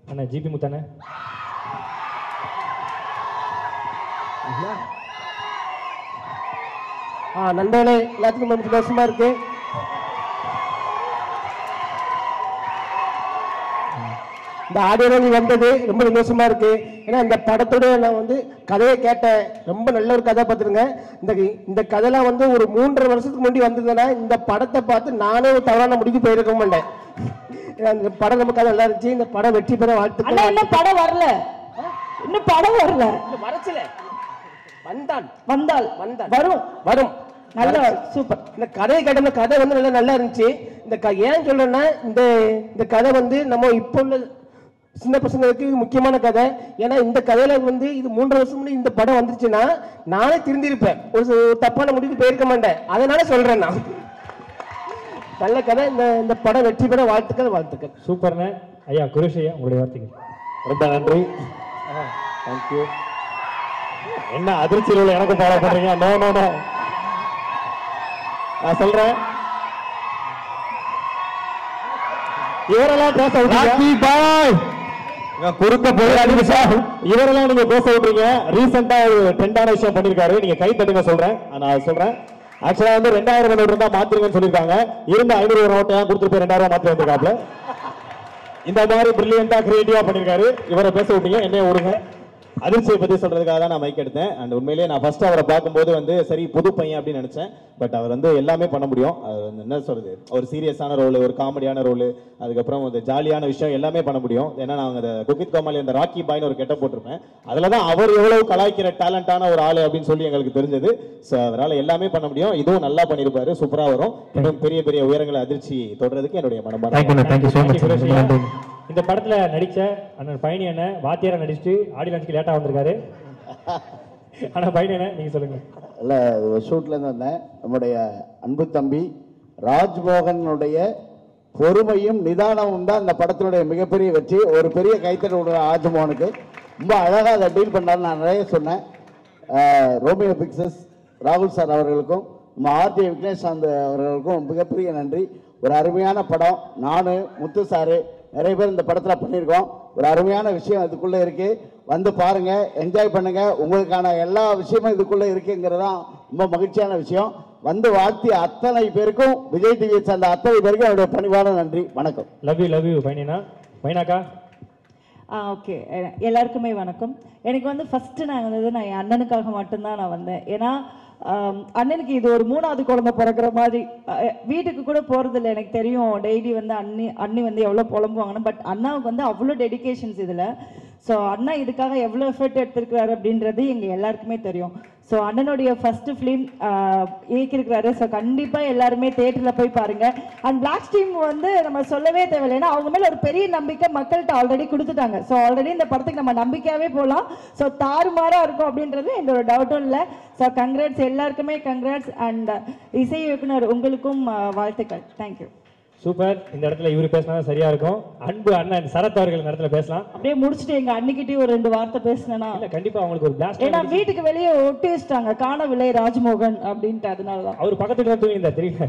அண்ணா GB முத்தானே ஆ நண்பர்களே எல்லாத்துக்கும் ரொம்ப சந்தோஷமா இருக்கு இந்த ஆடியோ வந்தது ரொம்ப சந்தோஷமா இருக்கு ஏன்னா இந்த படத்தோட நான் வந்து கதையை கேட்டேன் ரொம்ப நல்ல ஒரு கதை பார்த்துருங்க இந்த இந்த கதைலாம் வந்து ஒரு மூன்றரை வருஷத்துக்கு முன்னாடி வந்ததுன்னா இந்த படத்தை பார்த்து நானே ஒரு தவறான முடிவு போயிருக்க மாட்டேன் ஏன்னா இந்த படம் நம்ம கதை நல்லா இருந்துச்சு இந்த படம் வெற்றி பெற அண்ணா வாழ்த்துக்கள் இன்னும் படம் வரல இன்னும் படம் வரல வரச்சல வந்தான் வந்தால் வந்தான் வரும் வரும் நல்ல சூப்பர் இந்த கதையை கேட்டோம்னா கதை வந்து நல்லா நல்லா இருந்துச்சு இந்த க ஏன் சொல்றேன்னா இந்த இந்த கதை வந்து நம்ம இப்போ உள்ள சின்ன பசங்களுக்கு இது முக்கியமான கதை ஏன்னா இந்த கதையில வந்து இது மூன்று வருஷம் முன்னாடி இந்த படம் வந்துருச்சுன்னா நானே திருந்திருப்பேன் ஒரு ச- தப்பான முடிவுக்கு போயிருக்க மாட்டேன் அதனால சொல்றேன் நான் நல்ல கதை இந்த இந்த படம் வெற்றி பெற வாழ்த்துக்கள் வாழ்த்துக்கள் சூப்பர்ண்ணே ஐயா குருஷ் ஐயா உங்களுடைய வார்த்தைகள் ரொம்ப நன்றி தேங்க்யூ என்ன அதிர்ச்சியில் எனக்கு ஃபாலோ பண்றீங்க நோ நோ நோ நான் சொல்றேன் இவரெல்லாம் பேச விட்டீங்க குறுக்க போய் சார் இவரெல்லாம் நீங்க பேச விட்றீங்க ரீசெண்டா ஒரு ட்ரெண்டான விஷயம் பண்ணிருக்காரு நீங்க கை தட்டுங்க சொல்றேன் நான் சொல்றேன் ஆக்சுவலா வந்து ரெண்டாயிரம் நோட்டு இருந்தா மாத்துறீங்கன்னு சொல்லிருக்காங்க இருந்த ஐநூறு நோட்டை கொடுத்துட்டு போய் ரெண்டாயிரம் மாத்தி வந்திருக்காப்ல இந்த மாதிரி பிரில்லியண்டா கிரியேட்டிவா பண்ணிருக்காரு இவரை பேச விட்டீங்க என்னைய விடுங்க அதிர்ச்சியை பத்தி சொல்றதுக்காக தான் நான் மைக் எடுத்தேன் அண்ட் உண்மையிலேயே நான் ஃபர்ஸ்ட் அவரை பார்க்கும்போது வந்து சரி புது பையன் அப்படின்னு நினைச்சேன் பட் அவர் வந்து எல்லாமே பண்ண முடியும் அவர் வந்து என்ன சொல்றது ஒரு சீரியஸான ரோல் ஒரு காமெடியான ரோல் அதுக்கப்புறம் ஒரு ஜாலியான விஷயம் எல்லாமே பண்ண முடியும் ஏன்னா நாங்க அந்த குக்கித் கோமாளி அந்த ராக்கி பாய்னு ஒரு கெட்ட போட்டிருப்பேன் அதுல தான் அவர் எவ்வளவு கலாய்க்கிற டேலண்டான ஒரு ஆளு அப்படின்னு சொல்லி எங்களுக்கு தெரிஞ்சது ஸோ அவரால் எல்லாமே பண்ண முடியும் இதுவும் நல்லா பண்ணியிருப்பாரு சூப்பரா வரும் இன்னும் பெரிய பெரிய உயரங்களை அதிர்ச்சி தொடர்றதுக்கு என்னுடைய மனமான தேங்க்யூ தேங்க்யூ ஸோ மச் குருஷ் ரொம்ப ஐயா. நன்றி இந்த படத்துல நடிச்ச அண்ணன் பழனி அண்ணன் வாத்தியாரா நடிச்சுட்டு ஆடி லான்ச்சுக்கு லேட்டா வந்திருக்காரு ஆனா பழனி அண்ணன் நீங்க சொல்லுங்க இல்லை ஷூட்லேருந்து வந்தேன் நம்முடைய அன்பு தம்பி ராஜ்மோகனுடைய பொறுமையும் நிதானமும் தான் இந்த படத்தினுடைய மிகப்பெரிய வெற்றி ஒரு பெரிய கைத்தறி விடுற ராஜ்மோகனுக்கு ரொம்ப அழகாக அதை டீல் பண்ணாரு நான் நிறைய சொன்னேன் அஹ், ரோமியோ பிக்சர்ஸ் ராகுல் சார் அவர்களுக்கும் நம்ம ஆர்டி விக்னேஷாந்த் அவர்களுக்கும் மிகப்பெரிய நன்றி ஒரு அருமையான படம் நான் முத்து சாரு நிறைய பேர் இந்த படத்தில் பண்ணியிருக்கோம் ஒரு அருமையான விஷயம் அதுக்குள்ளே இருக்கு வந்து பாருங்க என்ஜாய் பண்ணுங்க உங்களுக்கான எல்லா விஷயமும் இதுக்குள்ளே இருக்குங்கிறதான் ரொம்ப மகிழ்ச்சியான விஷயம் வந்து வாழ்த்திய அத்தனை பேருக்கும் விஜய் டிவியை சேர்ந்த அத்தனை பேருக்கும் என்னுடைய பணிவான நன்றி வணக்கம் லவ் யூ லவ் யூ பழனினா மைனாக்கா ஆ ஓகே எல்லாருக்குமே வணக்கம் எனக்கு வந்து ஃபஸ்ட்டு நான் வந்தது நான் என் அண்ணனுக்காக மட்டும்தான் நான் வந்தேன் ஏன்னா ஆம், அண்ணனுக்கு இது ஒரு மூணாவது குழந்தை பிறக்கிற மாதிரி அஹ், வீட்டுக்கு கூட போகிறதில்ல எனக்கு தெரியும் டெய்லி வந்து அண்ணி அண்ணி வந்து எவ்வளோ புலம்புவாங்கன்னு பட் அண்ணாவுக்கு வந்து அவ்வளோ டெடிகேஷன்ஸ் இதில் ஸோ அண்ணா இதுக்காக எவ்வளோ எஃபர்ட் எடுத்திருக்கிறாரு அப்படின்றது எங்கள் எல்லாருக்குமே தெரியும் ஸோ அண்ணனுடைய ஃபர்ஸ்ட் ஃபிலிம் இயக்கியிருக்கிறாரு ஸோ கண்டிப்பாக எல்லாருமே தேட்டரில் போய் பாருங்க அண்ட் பிளாக் டீம் வந்து நம்ம சொல்லவே தேவையில்லை ஏன்னா அவங்க மேலே ஒரு பெரிய நம்பிக்கை மக்கள்கிட்ட ஆல்ரெடி கொடுத்துட்டாங்க ஸோ ஆல்ரெடி இந்த படத்துக்கு நம்ம நம்பிக்கையாகவே போகலாம் ஸோ தாறுமாறாக இருக்கும் அப்படின்றது எந்த ஒரு டவுட்டும் இல்லை ஸோ கங்க்ராட்ஸ் எல்லாருக்குமே கங்க்ராட்ஸ் அண்ட் இசை இயக்குனர் உங்களுக்கும் அஹ், வாழ்த்துக்கள் தேங்க்யூ சூப்பர் இந்த இடத்துல இவரு பேசினா தான் சரியா இருக்கும் அன்பு அண்ணன் சரத் அவர்கள் இந்த இடத்துல பேசலாம் அப்படியே முடிச்சுட்டு எங்க அன்னிக்கிட்டே ஒரு ரெண்டு வார்த்தை பேசினேன்னா இல்ல கண்டிப்பா அவங்களுக்கு ஒரு பிளாஸ்ட் ஏன்னா வீட்டுக்கு வெளியே ஒட்டி வச்சிட்டாங்க காணவில்லை ராஜ்மோகன் அப்படின்ட்டு அதனால தான் அவர் பக்கத்துல தான் தூங்கி இருந்தார் தெரியல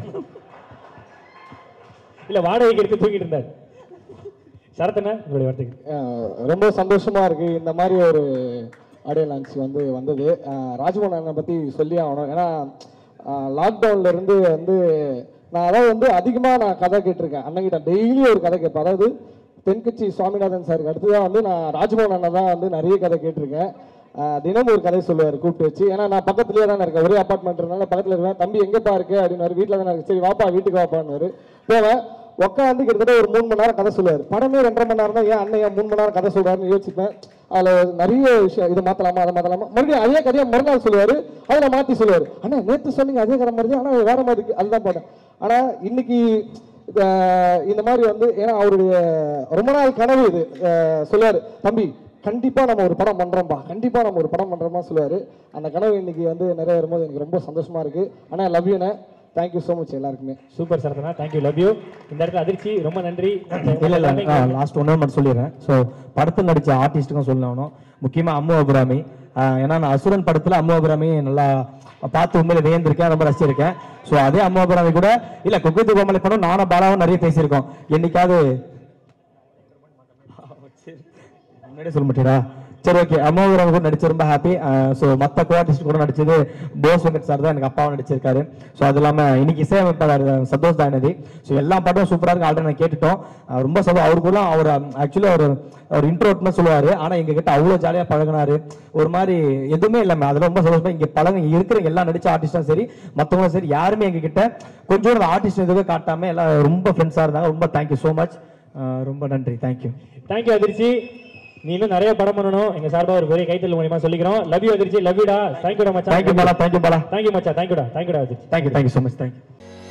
இல்ல வாடகைக்கு எடுத்து தூங்கிட்டு இருந்தார் சரத்தண்ணா உங்களுடைய வார்த்தைக்கு அஹ் ரொம்ப சந்தோஷமா இருக்கு இந்த மாதிரி ஒரு ஆடியோ லான்ச் வந்து வந்தது அஹ் ராஜ்மோகன் அண்ணனை பத்தி சொல்லி ஆகணும் ஏன்னா லாக்டவுன்ல இருந்து வந்து நான் அதாவது வந்து அதிகமா நான் கதை கேட்டிருக்கேன் அண்ணன்கிட்ட டெய்லி ஒரு கதை கேட்பேன் அதாவது தென்கட்சி சுவாமிநாதன் சாருக்கு அடுத்துதான் வந்து நான் ராஜ்மோகன் அண்ணன் தான் வந்து நிறைய கதை கேட்டிருக்கேன் அஹ் தினமும் ஒரு கதை சொல்லுவார் கூப்பிட்டு வச்சு ஏன்னா நான் பக்கத்துலேயே தானே இருக்கேன் ஒரே அப்பார்ட்மெண்ட் இருந்தால பக்கத்தில் இருக்கேன் தம்பி எங்கப்பா இருக்கு அப்படின்னாரு வீட்டில் தானே இருக்கு சரி வாப்பா வீட்டுக்கு வாப்பான்னு போவேன் உட்காந்து கிட்டத்தட்ட ஒரு மூணு மணி நேரம் கதை சொல்லுவார் படமே ரெண்டரை மணி நேரம் தான் ஏன் அண்ணன் ஏன் மூணு மணி நேரம் கதை சொல்றாருன்னு யோசிப்பேன் அதில் நிறைய விஷயம் இதை மாற்றலாமா அதை மாற்றலாமா மறுபடியும் அதே கதையை மறுநாள் சொல்லுவார் அதில் மாற்றி சொல்லுவார் அண்ணா நேற்று சொன்னீங்க அதே கதை மாதிரி ஆனால் வேற மாதிரி இருக்கு அதுதான் போட்டேன் ஆனால் இன்னைக்கு அஹ், இந்த மாதிரி வந்து ஏன்னா அவருடைய ரொம்ப நாள் கனவு இது அஹ், சொல்லுவார் தம்பி கண்டிப்பா நம்ம ஒரு படம் பண்றோம்பா கண்டிப்பா நம்ம ஒரு படம் பண்றோமா சொல்லுவாரு அந்த கனவு இன்னைக்கு வந்து நிறைவேறும் போது எனக்கு ரொம்ப சந்தோஷமா இருக்கு ஆனா லவ் யூண்ணே தேங்க்யூ ஸோ மச் எல்லாருக்குமே சூப்பர் சரத்தனா தேங்க்யூ லவ் யூ இந்த இடத்துல அதிர்ச்சி ரொம்ப நன்றி இல்ல இல்ல லாஸ்ட் ஒன்று மட்டும் சொல்லிடுறேன் ஸோ படத்தில் நடிச்ச ஆர்டிஸ்ட்டுக்கும் சொல்லணும் முக்கியமா அம்மு அபிராமி ஆஹ் ஏன்னா நான் அசுரன் படத்துல அம்மு அபிராமி நல்லா பார்த்து உண்மையில வியந்திருக்கேன் ரொம்ப ரசிச்சிருக்கேன் ஸோ அதே அம்மு அபிராமி கூட இல்ல குக்குத்து கோமலை படம் நானும் பாலாவும் நிறைய பேசியிருக்கோம் என்னைக்காவது முன்னாடியே சொல்ல மாட்டீரா சரி ஓகே அம்மாவூரம் கூட நடிச்சு ரொம்ப ஹாப்பி ஸோ மற்ற கோஆர்டிஸ்ட் கூட நடிச்சது போஸ் வெங்கட் சார் தான் எனக்கு அப்பாவும் நடிச்சிருக்காரு ஸோ அது இல்லாமல் இன்னைக்கு இசையமைப்பாளர் சந்தோஷ் தானதி ஸோ எல்லா பாட்டும் சூப்பராக இருக்கு ஆல்ரெடி நான் கேட்டுட்டோம் அஹ் ரொம்ப சந்தோஷம் அவரு கூட அவர் ஆக்சுவலி அவர் அவர் இன்ட்ரோட்னு சொல்லுவாரு ஆனால் எங்க கிட்ட அவ்வளோ ஜாலியாக பழகினாரு ஒரு மாதிரி எதுவுமே இல்லாமல் அதில் ரொம்ப சந்தோஷமா இங்கே பழக இங்க இருக்கிற எல்லா நடிச்ச ஆர்டிஸ்டும் சரி மற்றவங்களும் சரி யாருமே எங்க கிட்ட கொஞ்சம் ஆர்டிஸ்ட் எதுவே காட்டாம எல்லாம் ரொம்ப ஃப்ரெண்ட்ஸாக இருந்தாங்க ரொம்ப தேங்க்யூ ஸோ மச் ரொம்ப நன்றி தேங்க்யூ தேங்க்யூ அதிர்ச்சி நீ இன்னும் நிறைய படம் பண்ணணும் எங்க சார்பா ஒரு பெரிய கைத்தல் மூலியமா சொல்லிக்கிறோம் லவ் யூ அதிர்ச்சி லவ் யூடா தேங்க்யூடா மச்சான் thank you Bala thank you Bala thank you மச்சான் தேங்க்யூடா தேங்க்யூடா அதிர்ச்சி thank you thank you so much thank you